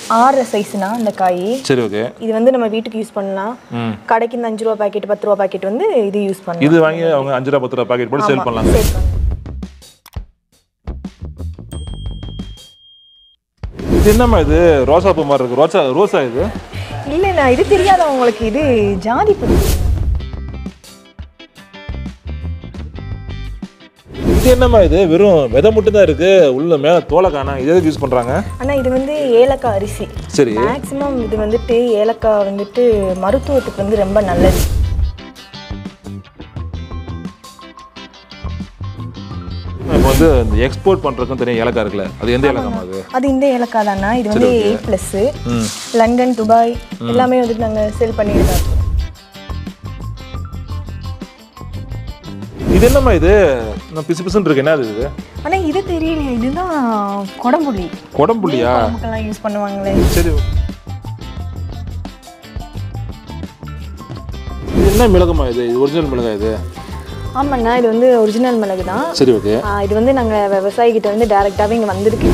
ஆறு சைஸ்னா இந்த காய் சரி ஓகே இது வந்து நம்ம வீட்டுக்கு யூஸ் பண்ணலாம் ம் கடைக்கு இந்த அஞ்சு ரூபா பாக்கெட் பத்து ரூபா பாக்கெட் வந்து இது யூஸ் பண்ணலாம் இது வாங்கி அவங்க அஞ்சு ரூபா பத்து ரூபா பாக்கெட் போட்டு சேல் பண்ணலாங்க சரி பண்ணலாம். இது என்னம்மா இது ரோசா பூ மாதிரி இருக்கு ரோசா ரோசா இது இல்லைண்ணா இது தெரியாத உங்களுக்கு இது ஜாதி பூ இது என்னம்மா இது வெறும் விதை மட்டும் தான் இருக்கு உள்ள மேல தோலை காணா இது எதுக்கு யூஸ் பண்றாங்க ஆனா இது வந்து ஏலக்காய் அரிசி சரி மேக்ஸிமம் இது வந்துட்டு ஏலக்காய் வந்துட்டு மருத்துவத்துக்கு வந்து ரொம்ப நல்லது இப்போ வந்து இந்த எக்ஸ்போர்ட் பண்றதுக்கும் தனியாக ஏலக்காய் இருக்குல்ல அது எந்த ஏலக்காமா அது அது இந்த ஏலக்காய் தானா இது வந்து ஏ ப்ளஸ் ம் லண்டன் துபாய் எல்லாமே வந்துட்டு நாங்க செல் பண்ணிட்டு தான் இருக்கோம் இது என்னம்மா இது நான் பிசு பிசுன்னு இருக்கு என்ன இது ஆனா இது தெரியலையே இதுதான் கொடம்புள்ளி குடம்புள்ளியா குழம்புக்கெல்லாம் யூஸ் பண்ணுவாங்களே சரி இது என்ன மிளகுமா இது இது ஒரிஜினல் மிளகா இது ஆமாண்ணா இது வந்து ஒரிஜினல் மிளகு தான் சரி ஓகே ஆ, இது வந்து நாங்க விவசாயிகிட்ட வந்து டைரக்டாவே இங்க வந்திருக்கு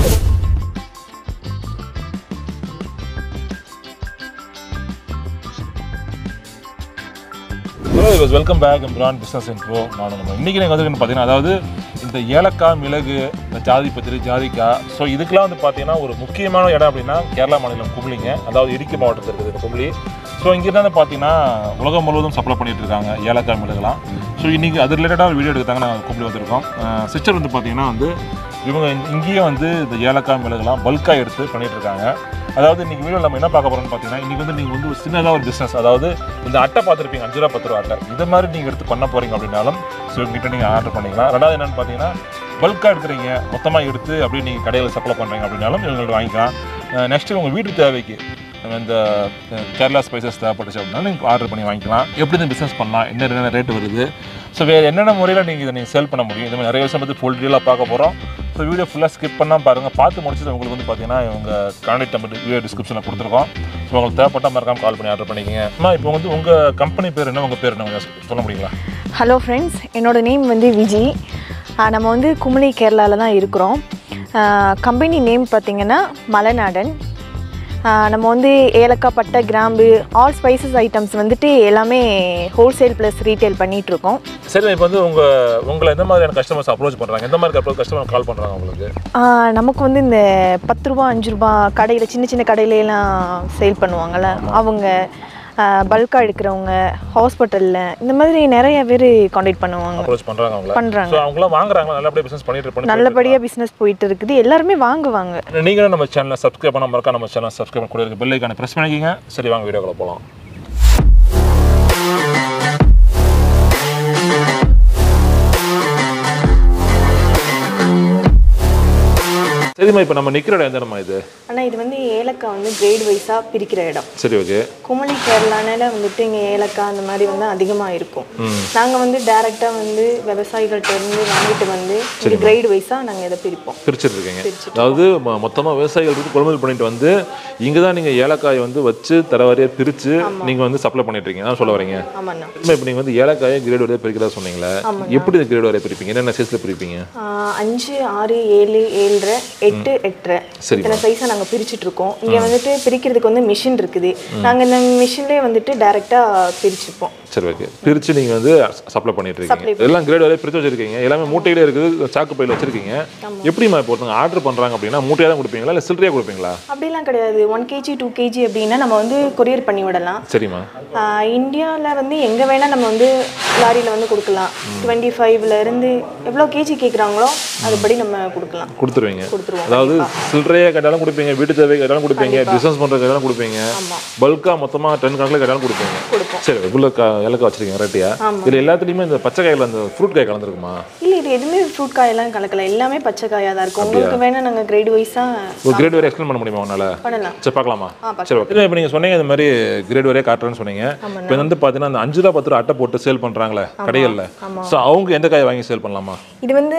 hello is welcome back brand business info நான் நம்ம இன்றைக்கி நீங்கள் வந்து பார்த்தீங்கன்னா அதாவது இந்த ஏலக்காய் மிளகு இந்த ஜாதி பத்திரி ஜாதிக்காய் ஸோ இதுக்கெல்லாம் வந்து பார்த்தீங்கன்னா ஒரு முக்கியமான இடம் அப்படின்னா கேரளா மாநிலம் கும்ளிங்க அதாவது இடுக்கி மாவட்டத்தில் இருக்குது இந்த கும்ளி ஸோ இங்கிருந்து வந்து பார்த்தீங்கன்னா உலகம் முழுவதும் சப்ளை பண்ணிட்டு இருக்காங்க ஏலக்காய் மிளகுலாம் ஸோ இன்றைக்கி அது ரிலேட்டடாக ஒரு வீடியோ எடுத்தாங்க நாங்கள் கும்ளி வந்திருக்கோம் சிஸ்டர் வந்து பார்த்தீங்கன்னா வந்து இவங்க இங்கேயே வந்து இந்த ஏலக்காய் மிளகுலாம் பல்காக எடுத்து பண்ணிட்டு இருக்காங்க அதாவது இன்னைக்கு வீடியோ நம்ம என்ன பார்க்க போறோம்னு பார்த்தீங்கன்னா இன்னைக்கு வந்து நீங்கள் வந்து ஒரு சின்னதாக ஒரு பிஸ்னஸ் அதாவது இந்த அட்டை பார்த்துருப்பீங்க அஞ்சு ரூபா பத்து ரூபா அட்டை இது மாதிரி நீங்கள் எடுத்து பண்ண போறீங்க அப்படின்னாலும் ஸோ இவங்ககிட்ட நீங்கள் ஆர்டர் பண்ணிக்கலாம் ரெண்டாவது என்னன்னு பார்த்தீங்கன்னா பல்காக எடுக்கிறீங்க மொத்தமாக எடுத்து அப்படியே நீங்கள் கடையில் சப்ளை பண்ணுறீங்க அப்படின்னாலும் இவங்கள்ட்ட வாங்கிக்கலாம் நெக்ஸ்ட்டு உங்கள் வீட்டு தேவைக்கு நம்ம இந்த அஹ், கேரளா ஸ்பைசஸ் தேவைப்பட்டுச்சு அப்படின்னா நீங்கள் ஆர்டர் பண்ணி வாங்கிக்கலாம் எப்படி இந்த பிஸ்னஸ் பண்ணலாம் என்ன என்ன ரேட் வருது ஸோ வேறு என்னென்ன முறையில் நீங்கள் இதை நீங்கள் சேல் பண்ண முடியும் இந்த மாதிரி நிறைய விஷயம் பற்றி ஃபுல் டீலாக பார்க்க போகிறோம் ஸோ வீடியோ ஃபுல்லாக ஸ்கிப் பண்ணால் பாருங்கள் பார்த்து முடிச்சது உங்களுக்கு வந்து பார்த்தீங்கன்னா இவங்க கான்டாக்ட் நம்பர் வீடியோ டிஸ்கிரிப்ஷனில் கொடுத்துருக்கோம் ஸோ உங்களுக்கு தேவைப்பட்டால் மறக்காம கால் பண்ணி ஆர்டர் பண்ணிக்கங்க அம்மா இப்போ வந்து உங்கள் கம்பெனி பேர் என்ன உங்கள் பேர் என்ன கொஞ்சம் சொல்ல முடியுங்களா ஹலோ ஃப்ரெண்ட்ஸ் என்னோட நேம் வந்து விஜி ஆ, நம்ம வந்து குமளி கேரளாவில் தான் இருக்கிறோம் கம்பெனி நேம் பார்த்தீங்கன்னா மலைநாடன் ஆ, நம்ம வந்து ஏலக்காய் பட்டை கிராம்பு ஆல் ஸ்பைசஸ் ஐட்டம்ஸ் வந்துட்டு எல்லாமே ஹோல்சேல் ப்ளஸ் ரீட்டைல் பண்ணிகிட்ருக்கோம் சரி இப்போ வந்து உங்கள் உங்களை எந்த மாதிரியான கஸ்டமர்ஸ் அப்ரோச் பண்ணுறாங்க எந்த மாதிரி கஸ்டமர் கால் பண்ணுறாங்க உங்களுக்கு நமக்கு வந்து இந்த பத்து ரூபா அஞ்சு ரூபா கடையில் சின்ன சின்ன கடையில எல்லாம் சேல் பண்ணுவாங்கள்ல அவங்க பல்காக எடுக்கிறவங்க ஹாஸ்பிட்டலில் இந்த மாதிரி நிறைய பேர் காண்டாக்ட் பண்ணுவாங்க அப்ரோச் பண்ணுறாங்க அவங்கள பண்ணுறாங்க ஸோ அவங்களாம் வாங்குறாங்களா நல்லபடியாக பிஸ்னஸ் பண்ணிட்டு பண்ணி நல்லபடியாக பிஸ்னஸ் போயிட்டு இருக்குது எல்லாருமே வாங்குவாங்க நீங்களும் நம்ம சேனலை சப்ஸ்கிரைப் பண்ண மறக்கா நம்ம சேனல் சப்ஸ்கிரைப் பண்ண கூட இருக்க பெல் ஐக்கானை ப்ரெஸ் பண்ணிக்கிங்க சரி வாங்க வீடியோக்குள்ள போகலாம் சரிம்மா இப்போ நம்ம நிற்கிற இடம் எந்த இடமா இது ஆனால் இது வந்து ஏலக்காய் வந்து கிரேட் வைஸாக பிரிக்கிற இடம் சரி ஓகே குமளி கேரளானால வந்துட்டு இங்கே ஏலக்காய் அந்த மாதிரி வந்து அதிகமாக இருக்கும் நாங்கள் வந்து டைரெக்டாக வந்து விவசாயிகள்ட்ட இருந்து வாங்கிட்டு வந்து இது கிரேட் வைஸாக நாங்கள் இதை பிரிப்போம் பிரிச்சுட்டு இருக்கீங்க அதாவது மொ- மொத்தமா விவசாயிகள் இருந்து கொள்முதல் பண்ணிட்டு வந்து இங்க தான் நீங்க ஏலக்காயை வந்து வச்சு தரவாரியா பிரிச்சு நீங்க வந்து சப்ளை பண்ணிட்டு இருக்கீங்க அதான் சொல்ல வரீங்க ஆமாண்ணா இப்போ நீங்க வந்து ஏலக்காயை கிரேட் வரையா பிரிக்கிறதா சொன்னீங்களே எப்படி இந்த கிரேட் வரையா பிரிப்பீங்க என்னென்ன சைஸ்ல பிரிப்பீங்க ஆஹ் அஞ்சு ஆறு ஏழு ஏழரை எட்டு எட்டரை சரி இத்தனை சைஸை நாங்கள் பிரிச்சுட்டு இருக்கோம் இங்கே வந்துட்டு பிரிக்கிறதுக்கு வந்து மிஷின் இருக்குது நாங்கள் இந்த மிஷின்லேயே வந்துட்டு டைரெக்டாக பிரிச்சுப்போம் சரி ஓகே பிரிச்சு நீங்க வந்து சப்ளை பண்ணிட்டு இருக்கீங்க எல்லாம் கிரேட் வரையா பிரிச்சு வச்சிருக்கீங்க எல்லாமே மூட்டையிலே இருக்குது சாக்கு பையில வச்சிருக்கீங்க எப்படிமா இப்போ ஒருத்தவங்க ஆர்டர் பண்றாங்க அப்படின்னா மூட்டையா தான் கொடுப்பீங்களா இல்ல சில்லறையா கொடுப்பீங்களா அப்படிலாம் கிடையாது ஒன் கேஜி டூ கேஜி அப்படின்னா நம்ம வந்து கொரியர் பண்ணி விடலாம் சரிம்மா இந்தியாவில் வந்து எங்கே வேணால் நம்ம வந்து லாரியில் வந்து கொடுக்கலாம் டுவெண்ட்டி ஃபைவ்ல இருந்து எவ்வளோ கேஜி கேட்குறாங்களோ அதுபடி நம்ம கொடுக்கலாம் கொடுத்துருவீங்க கொடுத்துருவோம் அதாவது சில்லறையா கேட்டாலும் கொடுப்பீங்க வீட்டு தேவை கேட்டாலும் கொடுப்பீங்க பிசினஸ் பண்ற கேட்டாலும் கொடுப்பீங்க பல்கா மொத்தமா டன் கணக்கில் கேட்டாலும் கொடுப்பீங்க கொடுப்போம் சரி உள்ள க ஏலக்காய் வச்சிருக்கீங்க வெரைட்டியா இதுல எல்லாத்துலயுமே இந்த பச்சை காயில அந்த ஃப்ரூட் காய் கலந்துருக்குமா இல்லை இது எதுவுமே ஃப்ரூட் காயெல்லாம் கலக்கல எல்லாமே பச்சை காயாக தான் இருக்கும் உங்களுக்கு வேணால் நாங்கள் கிரேட் வைஸாக ஒரு கிரேட் வரை எக்ஸ்பிளைன் பண்ண முடியுமா உன்னால பண்ணலாம் சரி பார்க்கலாமா சரி ஓகே இப்போ நீங்கள் சொன்னீங்க இந்த மாதிரி கிரேட் வரையே காட்டுறேன்னு சொன்னீங்க இப்போ வந்து பார்த்தீங்கன்னா அந்த அஞ்சு ரூபா பத்து ரூபா அட்டை போட்டு சேல் பண்ணுறாங்களே கடைகளில் ஸோ அவங்க எந்த காய் வாங்கி சேல் பண்ணலாமா இது வந்து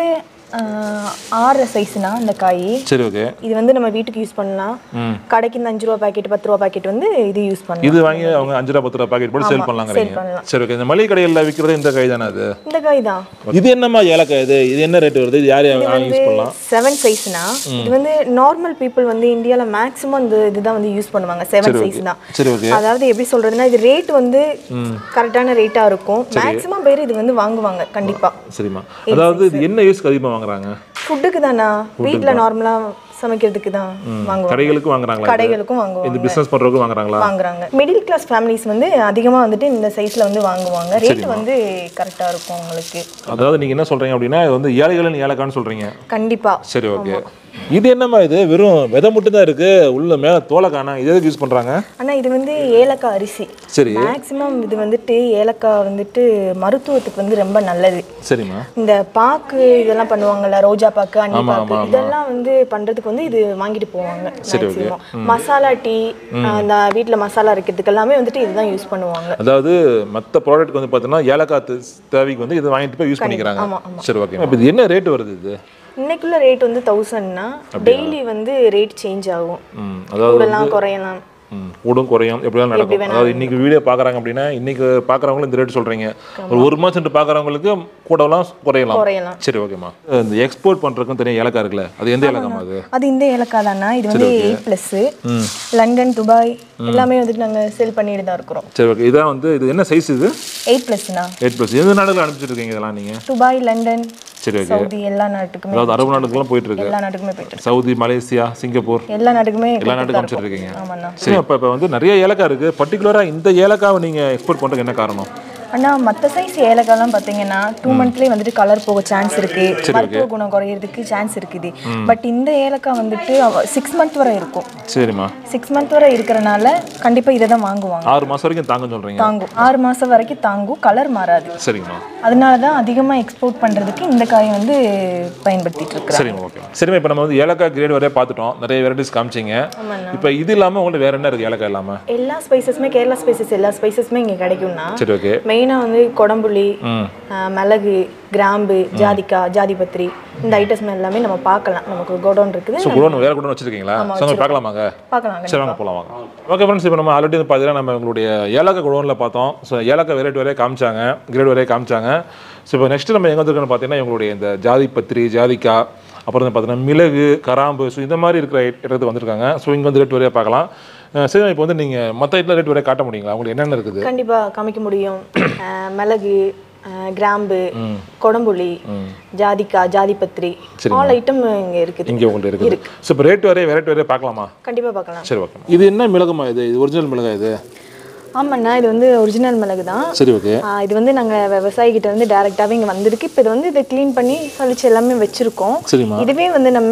ஆறு சைஸ்னா இந்த காய் சரி ஓகே இது வந்து நம்ம வீட்டுக்கு யூஸ் பண்ணலாம் ம் கடைக்கு இந்த அஞ்சு ரூபா பாக்கெட் பத்து ரூபா பாக்கெட் வந்து இது யூஸ் பண்ணலாம் இது வாங்கி அவங்க அஞ்சு ரூபா பத்து ரூபா பாக்கெட் போட்டு சேல் பண்ணலாங்கிறீங்க பண்ணலாம். சரி ஓகே இந்த மளிகை கடையில் விற்கிறது இந்த காய் தானே அது இந்த காய் தான் இது என்னம்மா ஏலக்காய் இது இது என்ன ரேட் வருது இது யார் யார் யூஸ் பண்ணலாம் செவன் சைஸ்னா இது வந்து நார்மல் பீப்புள் வந்து இந்தியாவில் மேக்ஸிமம் இந்த இதுதான் வந்து யூஸ் பண்ணுவாங்க செவன் சைஸ் தான் சரி ஓகே அதாவது எப்படி சொல்றதுன்னா இது ரேட் வந்து கரெக்டான ரேட்டா இருக்கும் மேக்ஸிமம் பேர் இது வந்து வாங்குவாங்க கண்டிப்பா சரிம்மா அதாவது இது என்ன யூஸ்க்கு அதிகமாக வாங்குறாங்க ஃபுட்டுக்கு தானா வீட்ல நார்மலா சமைக்கிறதுக்கு தான் வாங்குவாங்க கடைகளுக்கு வாங்குறாங்களா இது? கடைகளுக்கும் வாங்குவாங்க இந்த பிசினஸ் பண்றவங்க வாங்குறாங்களா வாங்குறாங்க மிடில் கிளாஸ் ஃபேமிலிஸ் வந்து அதிகமா வந்துட்டு இந்த சைஸ்ல வந்து வாங்குவாங்க ரேட் வந்து கரெக்டா இருக்கும் உங்களுக்கு அதாவது நீங்க என்ன சொல்றீங்க அப்படின்னா இது வந்து ஏழைகளின் ஏலக்கான்னு சொல்றீங்க கண்டிப்பா சரி ஓகே இது என்னம்மா இது வெறும் விதை மட்டும் தான் இருக்கு உள்ள மேல தோலை காணா இது எதுக்கு யூஸ் பண்றாங்க ஆனா இது வந்து ஏலக்காய் அரிசி சரி மேக்ஸிமம் இது வந்துட்டு ஏலக்காய் வந்துட்டு மருத்துவத்துக்கு வந்து ரொம்ப நல்லது சரிம்மா இந்த பாக்கு இதெல்லாம் பண்ணுவாங்கல்ல ரோஜா பாக்கு அன்னி பாக்கு இதெல்லாம் வந்து பண்றதுக்கு வந்து இது வாங்கிட்டு போவாங்க மேக்ஸிமம் மசாலா டீ அந்த வீட்ல மசாலா இருக்கிறதுக்கு எல்லாமே வந்துட்டு இதுதான் யூஸ் பண்ணுவாங்க அதாவது மற்ற ப்ராடக்ட் வந்து பார்த்தீங்கன்னா ஏலக்காய் தே- தேவைக்கு வந்து இதை வாங்கிட்டு போய் யூஸ் பண்ணிக்கிறாங்க ஆமா, சரி ஓகே இப்போ இது என்ன ரேட் வருது இது இன்னைக்குள்ள ரேட் வந்து தௌசண்ட்னா டெய்லி வந்து ரேட் சேஞ்ச் ஆகும் ம் அதாவது கூடலாம் குறையலாம் ம், கூடும் குறையும் எப்படிதான் நடக்கும் அதாவது இன்னைக்கு வீடியோ பார்க்குறாங்க அப்படின்னா இன்னைக்கு பார்க்குறவங்களும் இந்த ரேட் சொல்றீங்க ஒரு ஒரு மாதம் சென்று பார்க்குறவங்களுக்கு கூடலாம் குறையலாம் குறையலாம் சரி ஓகேம்மா இந்த எக்ஸ்போர்ட் பண்றதுக்கும் தனியாக ஏலக்காய் இருக்குல்ல அது எந்த ஏலக்காமா அது அது இந்த ஏலக்காய் தானா இது வந்து எயிட் ப்ளஸ் லண்டன் துபாய் எல்லாமே வந்துட்டு நாங்க செல் பண்ணிட்டு தான் இருக்கிறோம் சரி ஓகே இதான் வந்து இது என்ன சைஸ் இது எயிட் ப்ளஸ்னா எயிட் ப்ளஸ் எந்த நாடுகள் அனுப்பிச்சிட்டு இருக்கீங்க இதெல்லாம் நீங்க துபாய் லண்டன் சரி ஓகே சவுதி எல்லா நாட்டுக்குமே அதாவது அரபு நாடுக்கெல்லாம் போயிட்டு இருக்கு எல்லா நாட்டுக்குமே போயிட்டு இருக்கு. சவுதி மலேசியா சிங்கப்பூர் எல்லா நாட்டுக்குமே எல்லா கொடுத்துட்டு நாட்டுக்கும் தான் அனுப்பிச்சிட்டு இருக்கீங்க இருக்கோம். ஆமாண்ணா சரி அப்போ இப்போ வந்து நிறைய ஏலக்காய் இருக்கு பர்டிகுலராக இந்த ஏலக்காவை நீங்க எக்ஸ்போர்ட் பண்றதுக்கு என்ன காரணம் அண்ணா மற்ற சைஸ் ஏலக்காய்லாம் பார்த்தீங்கன்னா டூ மந்த்லேயே வந்துட்டு கலர் போக சான்ஸ் இருக்கு மருத்துவ குணம் குறையிறதுக்கு சான்ஸ் இருக்குது பட் இந்த ஏலக்காய் வந்துட்டு சிக்ஸ் மந்த் வரை இருக்கும் சரிம்மா சிக்ஸ் மந்த் வரை இருக்கிறனால கண்டிப்பா இதை தான் வாங்குவாங்க ஆறு மாசம் வரைக்கும் தாங்க சொல்றீங்க தாங்கும் ஆறு மாசம் வரைக்கும் தாங்கும் கலர் மாறாது சரிங்கம்மா அதனால தான் அதிகமாக எக்ஸ்போர்ட் பண்றதுக்கு இந்த காயை வந்து பயன்படுத்திட்டு இருக்கிறாங்க சரிம்மா ஓகே சரிம்மா இப்போ நம்ம வந்து ஏலக்காய் கிரேட் வரைய பார்த்துட்டோம் நிறைய வெரைட்டிஸ் காமிச்சிங்க இப்போ இது இல்லாமல் உங்கள்ட்ட வேற என்ன இருக்கு ஏலக்காய் இல்லாமல் எல்லா ஸ்பைசஸுமே கேரளா ஸ்பைசஸ் எல்லா ஸ்பைசஸுமே இங்கே கிடைக்கும்னா சரி ஓகே மெயினாக வந்து கொடம்புளி ம் ஆஹ் மிளகு கிராம்பு ஜாதிக்காய் ஜாதிபத்திரி இந்த ஐட்டம்ஸ் எல்லாமே நம்ம பார்க்கலாம் நமக்கு கோடவுன் இருக்குது ஸோ குடோன் வேற குடோன் வச்சிருக்கீங்களா ஸோ நம்ம பார்க்கலாமாங்க பார்க்கலாம் சரி வாங்க போகலாம் வாங்க ஓகே ஃப்ரெண்ட்ஸ் இப்போ நம்ம ஆல்ரெடி வந்து பார்த்தீங்கன்னா நம்ம உங்களுடைய ஏலக்காய் குடோனில் பார்த்தோம் ஸோ ஏலக்காய் வெரைட்டி வரைய காமிச்சாங்க கிரேட் வரைய காமிச்சாங்க ஸோ இப்போ நெக்ஸ்ட் நம்ம எங்கே வந்திருக்கோம்னு பார்த்தீங்கன்னா எங்களுடைய இந்த ஜாதி பத்திரி ஜாதிக்காய் அப்புறம் வந்து பார்த்தீங்கன்னா மிளகு கராம்பு ஸோ இந்த மாதிரி இருக்கிற இடத்துக்கு வந்திருக்காங்க ஸோ இங்கே வந்து ரேட் வரைய பார்க்கலாம் அஹ் சரி இப்போ வந்து நீங்கள் மற்ற இடத்துல ரேட் வரைய காட்ட முடியுங்களா உங்களுக்கு என்னென்ன இருக்குது கண்டிப்பா காமிக்க முடியும் ஆஹ் மிளகு ஆஹ் கிராம்பு கொடம்புளி ஜாதிக்காய் ஜாதிபத்திரி ஆல் ஐட்டம் இங்க இருக்குது இங்கே உங்கள்ட்ட இருக்குது ஸோ இப்போ ரேட் வரைய வெரைட்டி வரைய பார்க்கலாமா கண்டிப்பா பார்க்கலாம் சரி ஓகே இது என்ன மிளகுமா இது இது ஒரிஜினல் மிளகா இது ஆமாண்ணா இது வந்து ஒரிஜினல் மிளகு தான் சரி ஓகே ஆஹ் இது வந்து நாங்க விவசாயிகிட்ட வந்து டேரெக்டாகவே இங்க வந்திருக்கு இப்போ இது வந்து இதை க்ளீன் பண்ணி சலிச்சு எல்லாமே வச்சிருக்கோம் சரிம்மா இதுவே வந்து நம்ம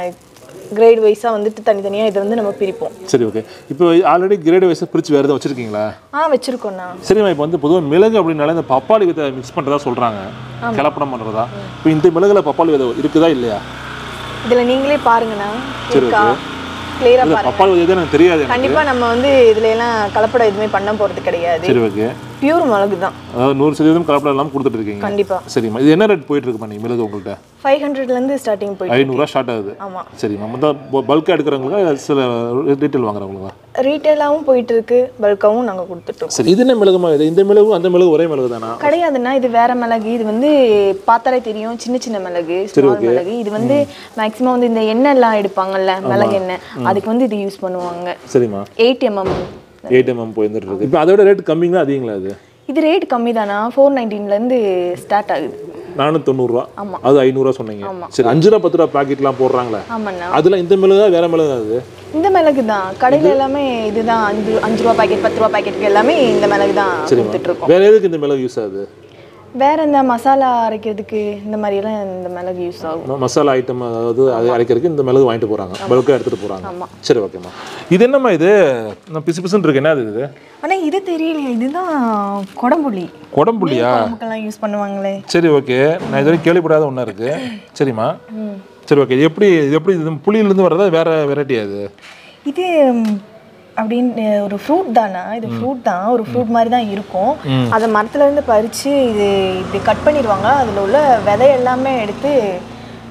கிரேட் வைஸா வந்துட்டு தனித்தனியா இதை வந்து நம்ம பிரிப்போம் சரி ஓகே இப்போ ஆல்ரெடி கிரேட் வைஸாக பிரித்து வேறு எதாவது வச்சுருக்கீங்களா ஆ வச்சிருக்கோண்ணா சரிம்மா இப்போ வந்து பொதுவாக மிளகு அப்படின்னாலே இந்த பப்பாளி விதை மிக்ஸ் பண்ணுறதா சொல்கிறாங்க கலப்படம் பண்ணுறதா இப்போ இந்த மிளகுல பப்பாளி விதை இருக்குதா இல்லையா இதுல நீங்களே பாருங்கண்ணா இருக்கா கிளியரா இல்ல, பாருங்க பப்பாளி விதை எனக்கு தெரியாது எனக்கு. கண்டிப்பா நம்ம வந்து இதுல எல்லாம் கலப்படம் எதுவுமே பண்ண போறது கிடையாது சரி ஓகே பியூர் மிளகு தான் அதாவது நூறு சதவீதம் கலப்படம் இல்லாமல் கொடுத்துட்டு இருக்கீங்க கண்டிப்பா சரிம்மா இது என்ன ரேட் போயிட்டு இருக்குமா நீங்கள் மிளகு உங்கள்கிட்ட ஃபைவ் ஹண்ட்ரட்ல இருந்து ஸ்டார்டிங் போயிட்டு ஐநூறுரூவா ஸ்டார்ட் ஆகுது ஆமா சரிம்மா மொத்தம் பல்காக எடுக்கிறவங்களா இல்ல சில ரீட்டைல் வாங்குறவங்களா ரீட்டைலாவும் போயிட்டு இருக்கு பல்காவும் நாங்க கொடுத்துட்டு இருக்கோம் சரி இது என்ன மிளகுமா இது இந்த மிளகு அந்த மிளகு ஒரே மிளகு தானா கிடையாதுன்னா இது வேற மிளகு இது வந்து பார்த்தாலே தெரியும் சின்ன சின்ன மிளகு ஸ்மால் மிளகு இது வந்து மேக்ஸிமம் வந்து இந்த எண்ணெய் எல்லாம் எடுப்பாங்கல்ல மிளகு எண்ணெய் அதுக்கு வந்து இது யூஸ் பண்ணுவாங்க சரிம்மா எயிட் எம்எம் எயிட் எம்எம் போயிருந்துட்டு இருக்கு இப்போ அதோட ரேட் கம்மிங்களா அதிகங்களா அது இது ரேட் கம்மி தானா ஃபோர் இருந்து ஸ்டார்ட் ஆகுது நானூற்றி தொண்ணூறுரூவா அது ஐநூறுரூவா சொன்னீங்க சரி அஞ்சு ரூபா பத்து ரூபா பாக்கெட்லாம் போடுறாங்களே ஆமாண்ணா அதில் இந்த மிளகா வேற மிளகா அது இந்த மிளகு தான் கடையில் எல்லாமே இதுதான் அஞ்சு அஞ்சு ரூபா பாக்கெட் பத்து ரூபா பாக்கெட்டுக்கு எல்லாமே இந்த மிளகு தான் கொடுத்துட்டு இருக்கோம் வேற எதுக்கு இந்த மிளகு யூஸ் ஆகுது வேற இந்த மசாலா அரைக்கிறதுக்கு இந்த மாதிரி எல்லாம் இந்த மிளகு யூஸ் ஆகும் ம- மசாலா ஐட்டம் அதாவது அது அரைக்கிறதுக்கு இந்த மிளகு வாங்கிட்டு போறாங்க பல்காக எடுத்துட்டு போறாங்க சரி ஓகேம்மா இது என்னம்மா இது நான் பிசு பிசுன்னு இருக்கு என்ன இது ஆனா இது தெரியலையே இதுதான் கொடம்புளி குடம்புள்ளியா குழம்புக்கெல்லாம் யூஸ் பண்ணுவாங்களே சரி ஓகே நான் இது வரைக்கும் கேள்விப்படாத ஒன்றா இருக்கு சரிம்மா சரி ஓகே இது எப்படி இது எப்படி இது புளியிலிருந்து வர்றதா வேற வெரைட்டி அது இது ம், அப்படின்னு ஒரு ஃப்ரூட் தானா இது ஃப்ரூட் தான் ஒரு ஃப்ரூட் மாதிரி தான் இருக்கும் அதை மரத்துல இருந்து பறிச்சு இது இப்படி கட் பண்ணிடுவாங்க அதுல உள்ள விதை எல்லாமே எடுத்து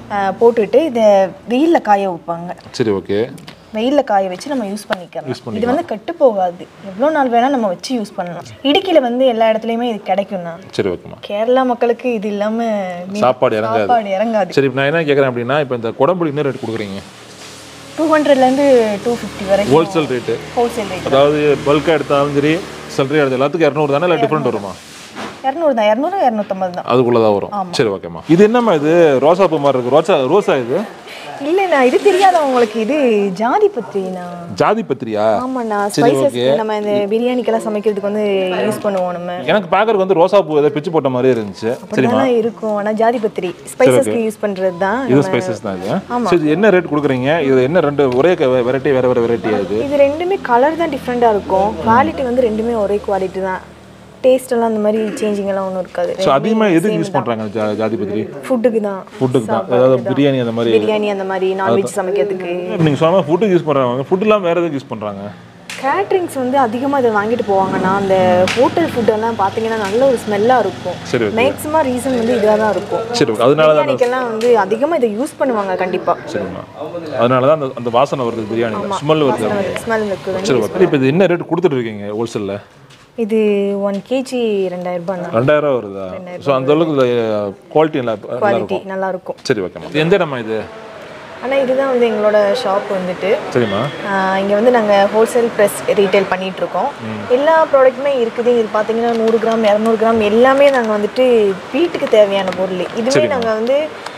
ஆஹ் போட்டுட்டு இதை வெயிலில் காய வைப்பாங்க சரி ஓகே வெயிலில் காய வச்சு நம்ம யூஸ் பண்ணிக்கலாம் இது வந்து கெட்டு போகாது எவ்வளோ நாள் வேணால் நம்ம வச்சு யூஸ் பண்ணலாம் இடுக்கியில் வந்து எல்லா இடத்துலையுமே இது கிடைக்கும்ண்ணா சரி ஓகேம்மா கேரளா மக்களுக்கு இது இல்லாமல் சாப்பாடு இறங்காது சாப்பாடு இறங்காது சரி இப்போ நான் என்ன கேட்குறேன் அப்படின்னா இப்போ இந்த குடம்புடி என்ன ரேட் கொடுக்குறீங்க டூ ஹண்ட்ரட்லேருந்து டூ ஃபிஃப்டி வரைக்கும் ஹோல்சேல் ரேட்டு ஹோல்சேல் ரேட் அதாவது பல்காக எடுத்தாலும் சரி சில்லறையாக எடுத்து எல்லாத்துக்கும் இரநூறு தானே இல்லை டிஃப்ரெண்ட் வருமா இரநூறு தான் இரநூறு இரநூத்தம்பது தான் அதுக்குள்ளே தான் வரும் சரி ஓகேம்மா இது என்னம்மா இது ரோசா பூ மாதிரி இருக்கு ரோசா ரோசா இது இல்லைண்ணா இது தெரியாத உங்களுக்கு இது ஜாதி பத்திரிண்ணா ஜாதி பத்திரியா ஆமாண்ணா சரி, ஸ்பைசஸ் நம்ம இந்த பிரியாணிக்கெல்லாம் சமைக்கிறதுக்கு வந்து யூஸ் பண்ணுவோம் நம்ம எனக்கு பார்க்கறதுக்கு வந்து ரோசா பூ ஏதோ பிச்சு போட்ட மாதிரியே இருந்துச்சு சரிம்மா அப்படிதான் இருக்கும் ஆனா ஜாதி பத்திரி ஸ்பைசஸ்க்கு யூஸ் பண்றது தான் இது ஸ்பைசஸ் தான் இது சரி இது என்ன ரேட் கொடுக்குறீங்க இது என்ன ரெண்டு ஒரே வெரைட்டி வேற வேற வெரைட்டி இது இது ரெண்டுமே கலர் தான் டிஃப்ரெண்டா இருக்கும் குவாலிட்டி வந்து ரெண்டுமே ஒரே குவாலிட்டி தான் டேஸ்ட் எல்லாம் அந்த மாதிரி சேஞ்சிங் எல்லாம் ஒன்றும் இருக்காது ஸோ அதிகமாக எதுக்கு யூஸ் பண்ணுறாங்க ஜா ஜாதி பத்திரி ஃபுட்டுக்கு தான் ஃபுட்டுக்கு தான் அதாவது பிரியாணி அந்த மாதிரி பிரியாணி அந்த மாதிரி நான்வெஜ் சமைக்கிறதுக்கு நீங்கள் சொன்ன ஃபுட்டுக்கு யூஸ் பண்ணுறாங்க ஃபுட்டுலாம் வேறு எதுக்கு யூஸ் பண்ணுறாங்க கேட்ரிங்ஸ் வந்து அதிகமாக இதை வாங்கிட்டு போவாங்கன்னா அந்த ஹோட்டல் ஃபுட்டெல்லாம் பார்த்தீங்கன்னா நல்ல ஒரு ஸ்மெல்லாக இருக்கும் சரி ஓகே மேக்ஸிமம் ரீசன் வந்து இதாக தான் இருக்கும் சரி ஓகே அதனால தான் பிரியாணிக்கெல்லாம் வந்து அதிகமாக இதை யூஸ் பண்ணுவாங்க கண்டிப்பாக சரிம்மா அதனால தான் அந்த அந்த வாசனை வருது பிரியாணி ஸ்மெல் வருது ஸ்மெல் இருக்குது சரி ஓகே இப்போ இது என்ன ரேட் கொடுத்துட்டு இருக்கீங்க ஹோல்சேலில் இது ஒன் கேஜி ரெண்டாயிரம் ரூபாய் ரெண்டாயிரம் வருதா ஸோ அந்த அளவுக்கு குவாலிட்டி நல்லா நல்லா குவாலிட்டி இருக்கும் நல்லா இருக்கும் சரி ஓகேம்மா இது எந்த இடமா இது ஆனால் இதுதான் வந்து எங்களோட ஷாப் வந்துட்டு சரிம்மா இங்கே வந்து நாங்கள் ஹோல்சேல் ப்ரெஸ் ரீட்டைல் பண்ணிட்டு இருக்கோம் எல்லா ப்ராடக்ட்டுமே இருக்குது இது பார்த்தீங்கன்னா நூறு கிராம் இரநூறு கிராம் எல்லாமே நாங்கள் வந்துட்டு வீட்டுக்கு தேவையான பொருள் இதுவே நாங்கள் வந்து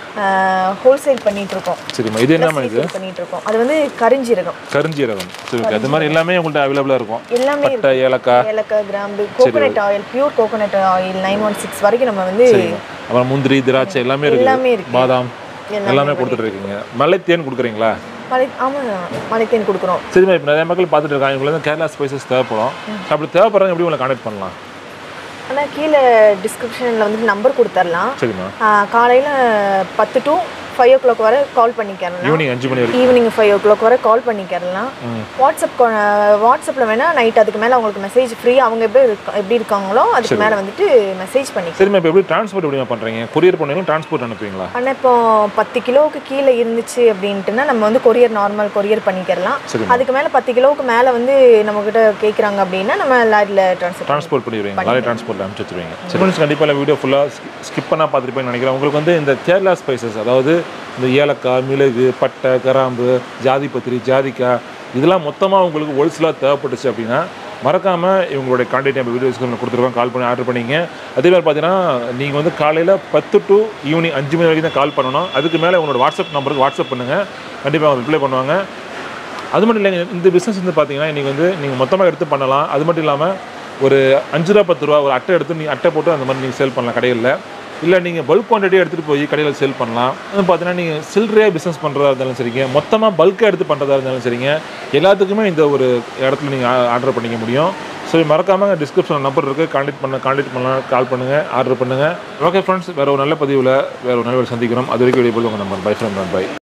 ஹோல்சேல் பண்ணிட்டு இருக்கோம் சரிம்மா இது என்னம்மா இது retail பண்ணிட்டு இருக்கோம் அது வந்து கரிஞ்சீரகம் கருஞ்சீரகம் சரி ஓகே அது மாதிரி எல்லாமே உங்கள்கிட்ட அவைலபிளாக இருக்கும் எல்லாமே இருக்கு பட்டை ஏலக்காய் ஏலக்காய் கிராம்பு coconut oil pure coconut oil nine one six வரைக்கும் நம்ம வந்து அப்புறம் முந்திரி திராட்சை எல்லாமே இருக்கு எல்லாமே இருக்கு பாதாம் எல்லாமே கொடுத்துட்டு இருக்கீங்க மலை தேன் கொடுக்குறீங்களா மலை ஆமாம் மலைத்தேன் கொடுக்குறோம் சரிம்மா இப்போ நிறைய மக்கள் பார்த்துட்டு இருக்காங்க இவங்களுக்கு வந்து கேரளா ஸ்பைசஸ் தேவைப்படும் அப்படி தேவைப்படுறாங்க எப்படி உங்களை கான்டாக்ட் பண்ணலாம் ஆனால் கீழே டிஸ்கிரிப்ஷனில் வந்துட்டு நம்பர் கொடுத்துர்லாம் சரிம்மா காலையில் பத்து டு ஃபைவ் ஓ கிளாக் வரை கால் பண்ணிக்கிறலாம் ஈவினிங் அஞ்சு மணி வரைக்கும் ஈவினிங் ஃபைவ் ஓ கிளாக் வரை கால் பண்ணிக்கிறலாம் வாட்ஸ்அப் வாட்ஸ்அப்பில் வேணால் நைட் அதுக்கு மேலே அவங்களுக்கு மெசேஜ் ஃப்ரீ அவங்க எப்படி இருக்க எப்படி இருக்காங்களோ அதுக்கு மேலே வந்துட்டு மெசேஜ் பண்ணிக்கலாம் சரிம்மா இப்போ எப்படி டிரான்ஸ்போர்ட் எப்படிமா பண்ணுறீங்க கொரியர் பண்ணுவீங்களா டிரான்ஸ்போர்ட் அனுப்புவீங்களா ஆனால் இப்போ பத்து கிலோவுக்கு கீழே இருந்துச்சு அப்படின்ட்டுனா நம்ம வந்து கொரியர் நார்மல் கொரியர் பண்ணிக்கிறலாம் சரிம்மா. அதுக்கு மேலே பத்து கிலோவுக்கு மேலே வந்து நம்மக்கிட்ட கேட்குறாங்க அப்படின்னா நம்ம லாரியில் ட்ரான்ஸ்ஃபர் டிரான்ஸ்போர்ட் பண்ணிடுவீங்க லாரி டிரான்ஸ்போர்ட் அனுப்பிச்சு வச்சுருவீங்க சரி கண்டிப்பாக வீடியோ ஃபுல்லாக ஸ்கிப் பண்ணால் பார்த்துருப்பேன்னு நினைக்கிறேன் உங்களுக்கு வந்து இந்த கேரளா ஸ்பைசஸ் அதாவது இந்த ஏலக்காய் மிளகு பட்டை கிராம்பு ஜாதிபத்திரி ஜாதிக்காய் இதெல்லாம் மொத்தமாக உங்களுக்கு ஹோல்சேலாக தேவைப்பட்டுச்சு அப்படின்னா மறக்காமல் இவங்களுடைய கான்டாக்ட் நம்ம வீடியோஸ் கொடுத்துருக்கோம் கால் பண்ணி ஆர்டர் பண்ணிங்க அதே மாதிரி பார்த்தீங்கன்னா நீங்கள் வந்து காலையில் பத்து டு ஈவினிங் அஞ்சு மணி வரைக்கும் தான் கால் பண்ணணும் அதுக்கு மேலே உங்களோட வாட்ஸ்அப் நம்பருக்கு வாட்ஸ்அப் பண்ணுங்கள் கண்டிப்பாக அவங்க ரிப்ளை பண்ணுவாங்க அது மட்டும் இல்லைங்க இந்த பிஸ்னஸ் வந்து பார்த்தீங்கன்னா இன்றைக்கி வந்து நீங்கள் மொத்தமாக எடுத்து பண்ணலாம் அது மட்டும் இல்லாமல் ஒரு அஞ்சு ரூபா பத்து ரூபா ஒரு அட்டை எடுத்து நீங்கள் அட்டை போட்டு அந்த மாதிரி நீங்கள் சேல் பண்ணலாம் கடைகளில் இல்லை நீங்கள் பல்க் குவான்டிட்டி எடுத்துகிட்டு போய் கடையில் சேல் பண்ணலாம் அது பார்த்தீங்கன்னா நீங்கள் சில்லறையாக பிஸ்னஸ் பண்ணுறதா இருந்தாலும் சரிங்க மொத்தமாக பல்காக எடுத்து பண்ணுறதா இருந்தாலும் சரிங்க எல்லாத்துக்குமே இந்த ஒரு இடத்துல நீங்கள் ஆர்டர் பண்ணிக்க முடியும் ஸோ மறக்காமல் டிஸ்கிரிப்ஷன் நம்பர் இருக்குது கான்டாக்ட் பண்ண கான்டாக்ட் பண்ணலாம் கால் பண்ணுங்கள் ஆர்டர் பண்ணுங்கள் ஓகே ஃப்ரெண்ட்ஸ் வேறு ஒரு நல்ல பதிவில் வேறு ஒரு நல்ல ஒரு சந்திக்கிறோம் அது வரைக்கும் வெளியே போய் உங்கள் நம்பர் பை ஃப்ரெண்ட் பை